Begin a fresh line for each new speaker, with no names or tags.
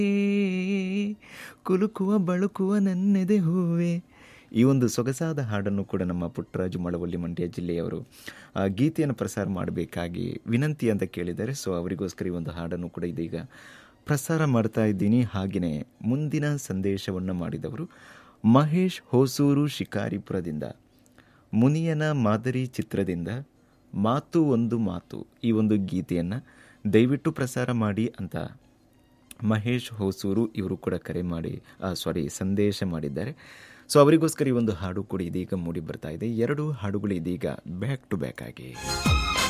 ಕುಲುಕುವ ಬಳುಕುವ ನನ್ನೆದೆ ಹೂವೆ ಈ ಒಂದು ಸೊಗಸಾದ ಹಾಡನ್ನು ಕೂಡ ನಮ್ಮ ಪುಟ್ಟರಾಜು ಮಳವಳ್ಳಿ ಮಂಡ್ಯ ಜಿಲ್ಲೆಯವರು ಆ, ಗೀತೆಯನ್ನು ಪ್ರಸಾರ ಮಾಡಬೇಕಾಗಿ ವಿನಂತಿ ಅಂತ ಕೇಳಿದ್ದಾರೆ ಸೊ ಅವರಿಗೋಸ್ಕರ ಈ ಒಂದು ಹಾಡನ್ನು ಕೂಡ ಇದೀಗ ಪ್ರಸಾರ ಮಾಡ್ತಾ ಇದ್ದೀನಿ ಹಾಗೆಯೇ ಮುಂದಿನ ಸಂದೇಶವನ್ನು ಮಾಡಿದವರು ಮಹೇಶ್ ಹೊಸೂರು ಶಿಕಾರಿಪುರದಿಂದ ಮುನಿಯನ ಮಾದರಿ ಚಿತ್ರದಿಂದ ಮಾತು ಒಂದು ಮಾತು ಈ ಒಂದು ಗೀತೆಯನ್ನು ದಯವಿಟ್ಟು ಪ್ರಸಾರ ಮಾಡಿ ಅಂತ ಮಹೇಶ್ ಹೊಸೂರು ಇವರು ಕೂಡ ಕರೆ ಮಾಡಿ ಸಾರಿ ಸಂದೇಶ ಮಾಡಿದ್ದಾರೆ ಸೊ ಅವರಿಗೋಸ್ಕರ ಈ ಒಂದು ಹಾಡು ಕೂಡ ಇದೀಗ ಮೂಡಿ ಬರ್ತಾ ಇದೆ ಎರಡು ಹಾಡುಗಳು ಇದೀಗ ಬ್ಯಾಕ್ ಟು ಬ್ಯಾಕ್ ಆಗಿ